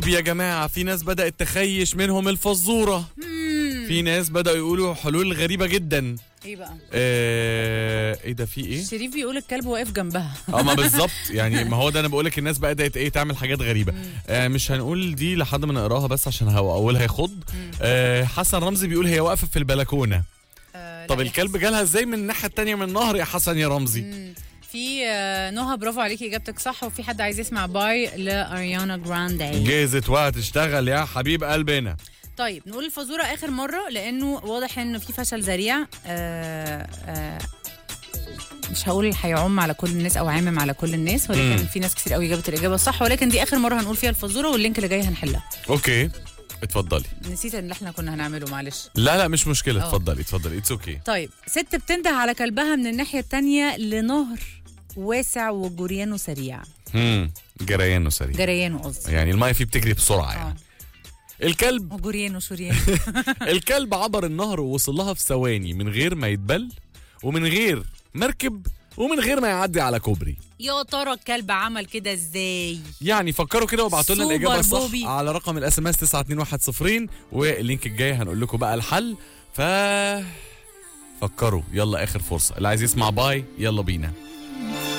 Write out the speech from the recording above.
يا جماعة في ناس بدأت تخيش منهم الفزورة في ناس بدأوا يقولوا حلول غريبة جدا ايه بقى آه، ايه ده في ايه؟ شريف بيقول الكلب واقف جنبها اه ما بالظبط يعني ما هو ده انا بقولك الناس بدأت ايه تعمل حاجات غريبة آه مش هنقول دي لحد ما نقراها بس عشان هو اولها يخض آه حسن رمزي بيقول هي واقفة في البلكونة آه، طب لا، الكلب جالها ازاي من الناحية التانية من النهر يا حسن يا رمزي مم. في آه، نهى برافو عليكي اجابتك صح وفي حد عايز يسمع باي لاريانا جراندي جهزت وهتشتغل يا حبيب قلبنا طيب نقول الفزوره اخر مره لانه واضح انه في فشل ذريع آه آه مش هقول هيعم على كل الناس او عامم على كل الناس ولكن مم. في ناس كتير قوي جابت الاجابه الصح ولكن دي اخر مره هنقول فيها الفزوره واللينك اللي جاي هنحلها اوكي اتفضلي نسيت ان احنا كنا هنعمله معلش لا لا مش مشكلة اه. اتفضلي اتفضلي اتس اوكي طيب ست بتنده على كلبها من الناحيه التانية لنهر واسع وجريانه سريع امم جريانه سريع جريانه قصدي يعني المايه فيه بتجري بسرعة اه يعني الكلب وجريانه شريانه الكلب عبر النهر ووصل لها في ثواني من غير ما يتبل ومن غير مركب ومن غير ما يعدي على كوبري يا ترى الكلب عمل كده ازاي يعني فكروا كده وابعتوا لنا سوبر الاجابه الصح بوبي. على رقم الاس ام اس 92110 واللينك الجاي هنقول لكم بقى الحل ف فكروا يلا اخر فرصه اللي عايز يسمع باي يلا بينا